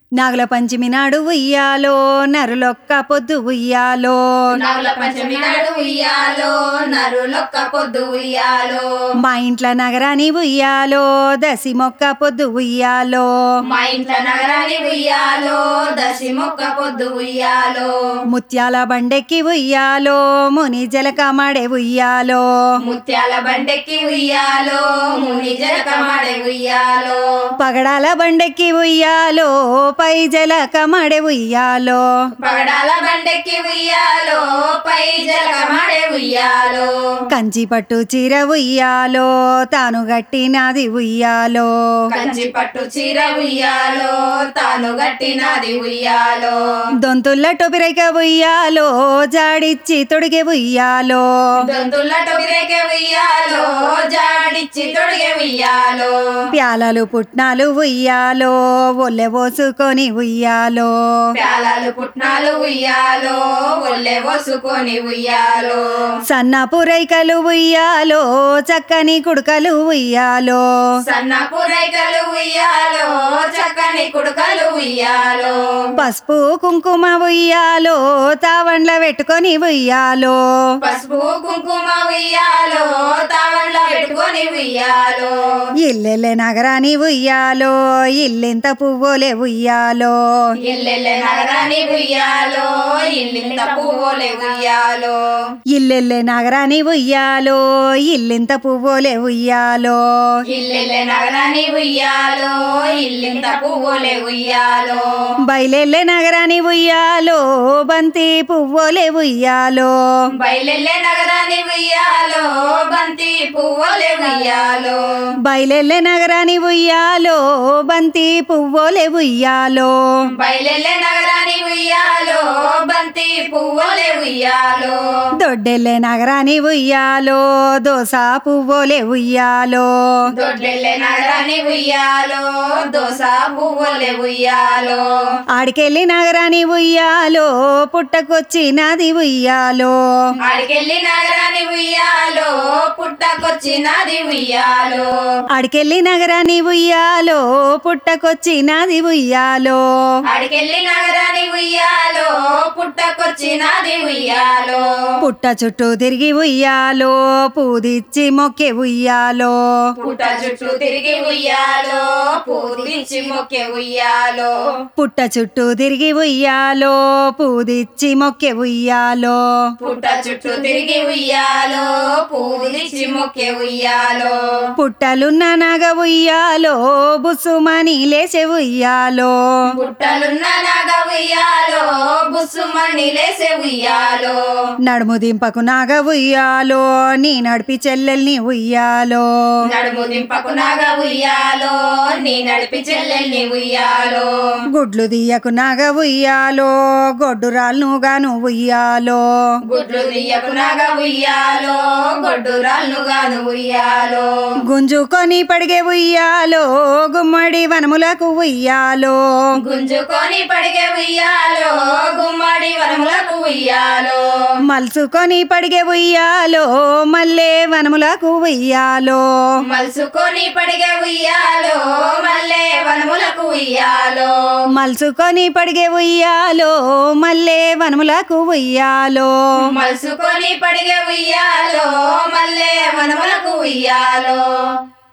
నాగుల పంచమి నాడు ఉయ్యాలో నరులొక్క పొద్దు ఉయ్యాలో నవల పంచమి నాడు ఉయ్యాలో నరులొక్క పొద్దు ఉయ్యాలో మా ఇంట్ల నగరాని ఉయ్యాలో దసి మొక్క పొద్దు ఉయ్యాలో మా ఇంట్లో నగరాన్ని ఉయ్యాలో దశి మొక్క పొద్దు ఉయ్యాలో ముత్యాల బండెక్కి ఉయ్యాలో ముని జలక మడే ఉయ్యాలో ముత్యాల బండెక్కి ఉయ్యాలో ముని జలక మడే ఉయ్యాలో పగడాల బండెక్కి ఉయ్యాలో పై జలక మడే ఉయ్యాలో పగడాల బండెక్కి ఉయ్యాలో పై జలక మడే ఉయ్యాలో కంచి పట్టు చీర ఉయ్యాలో తాను గట్టినది ఉయ్యాలో కంచి పట్టు చీర ఉయ్యాలో తాను గట్టినది ఉయ్యాలో దొంతుల్ల టొపిరైక ఉయ్యాలో జాడిచ్చి తొడిగే ఉయ్యాలో దొంతుల్ల టొగిరేకే ఉయ్యాలో జాడిచ్చి తొడిగే ఉయ్యాలో ప్యాలలు పుట్నాలు ఉయ్యాలో ఒల్లె పోసుకొని ఉయ్యాలో ప్యాలాలు పుట్నాలు ఉయ్యాలో ఒళ్ళె వసుకొని ఉయ్యాలో సన్నపు రైకలు ఉయ్యాలో చక్కని కుడుకలు ఉయ్యాలో సన్నపు రైకలు ఉయ్యాలో చక్కని కుడుకలు ఉయ్యాలో పసుపు కుంకుమ ఉయ్యాలో తావండ్ల పెట్టుకొని ఉయ్యాలో పసుపు కుంకుమ ఉయ్యాలో తావళ్ళ పెట్టుకొని ఉయ్యాలో ఇల్లెల్లె నగరాని ఉయ్యాలో ఇల్లెంత పువ్వులే ఉయ్యాలో ఇల్లెల్లె నగరాన్ని ఉయ్యాలో ఇల్లింత పువ్వులే ఉయ్యాలో ఇల్లెల్లె నగరాని ఉయ్యాలో ఇల్లెంత పువ్వులే ఉయ్యాలో ఇల్లెల్లె నగరాన్ని ఉయ్యాలో ఇల్లింత పువ్వులే ఉయ్యాలో బయలెల్లె నగరాని ఉయ్యాలో బంతి పువ్వులే ఉయ్యాలో బయలెల్లె నగరాన్ని ఉయ్యాలో బంతి పువ్వులే ఉయ్యాలో బయలెల్లె నగరాని ఉయ్యాలో బంతి పువ్వులే ఉయ్యాలో బయలెల్లె నగరాన్ని ఉయ్యాలో బంతి పువ్వులే ఉయ్యాలో దొడ్డెల్లె నగరాని ఉయ్యాలో దోస పువ్వులే ఉయ్యాలో దొడ్లెల్లె నగరాన్ని ఉయ్యాలో దోస పువ్వులే ఉయ్యాలో ఆడికెళ్ళి నగరాని ఉయ్యాలో పుట్టకొచ్చినది ఉయ్యాలో ఆడికెళ్ళి నగరాన్ని ఉయ్యాలో పుట్టకొచ్చినది ఉయ్యాలో ఆడికెళ్ళి నగరాని ఉయ్యాలో పుట్టకొచ్చినది ఉయ్యాలో ఆడికెళ్ళి నగరాన్ని ఉయ్యాలో పుట్టకొచ్చినది ఉయ్యాలో పుట్ట చుట్టూ తిరిగి ఉయ్యాలో పూదిచ్చి మొక్కే ఉయ్యాలో పుట్ట చుట్టూ తిరిగి ఉయ్యాలో పూదించి మొక్కే ఉయ్యాలో పుట్ట చుట్టూ తిరిగి ఉయ్యాలో పూదిచ్చి మొక్కే ఉయ్యాలో పుట్ట చుట్టూ తిరిగి ఉయ్యాలో పూదించి మొక్కే ఉయ్యాలో పుట్టలున్న నగ ఉయ్యాలో బుసుమని లేచే ఉయ్యాలో పుట్టలున్న నాగ ఉయ్యాలో బుస్సుమణి లేసే ఉయ్యాలో నడుము దింపకు నాగ ఉయ్యాలో నీ నడిపి చెల్లెల్ని ఉయ్యాలో నడుము దింపకు నాగ ఉయ్యాలో నీ నడిపి చెల్లెల్ని ఉయ్యాలో గుడ్లు తీయకు నాగ ఉయ్యాలో గొడ్డురాళ్ళు గాను ఉయ్యాలో గుడ్లు దియ్యకు నాగ ఉయ్యాలో గొడ్డు రాళ్ళు గాను ఉయ్యాలో గుంజుకొని పడిగే ఉయ్యాలో గుమ్మడి వనములకు ఉయ్యాలో గుంజుకొని పడిగే ఉయ్యాలో గుమ్మడి వనములకు ఉయ్యాలో మలుసుకొని పడిగే ఉయ్యాలో మల్లె వనములకు ఉయ్యాలో మలుసుకొని పడిగే ఉయ్యాలో మల్లె వనములకు ఉయ్యాలో మలుసుకొని పడిగే ఉయ్యాలో మల్లె వనములకు ఉయ్యాలో మలుసుకొని పడిగే ఉయ్యాలో మల్లె వనములకు ఉయ్యాలో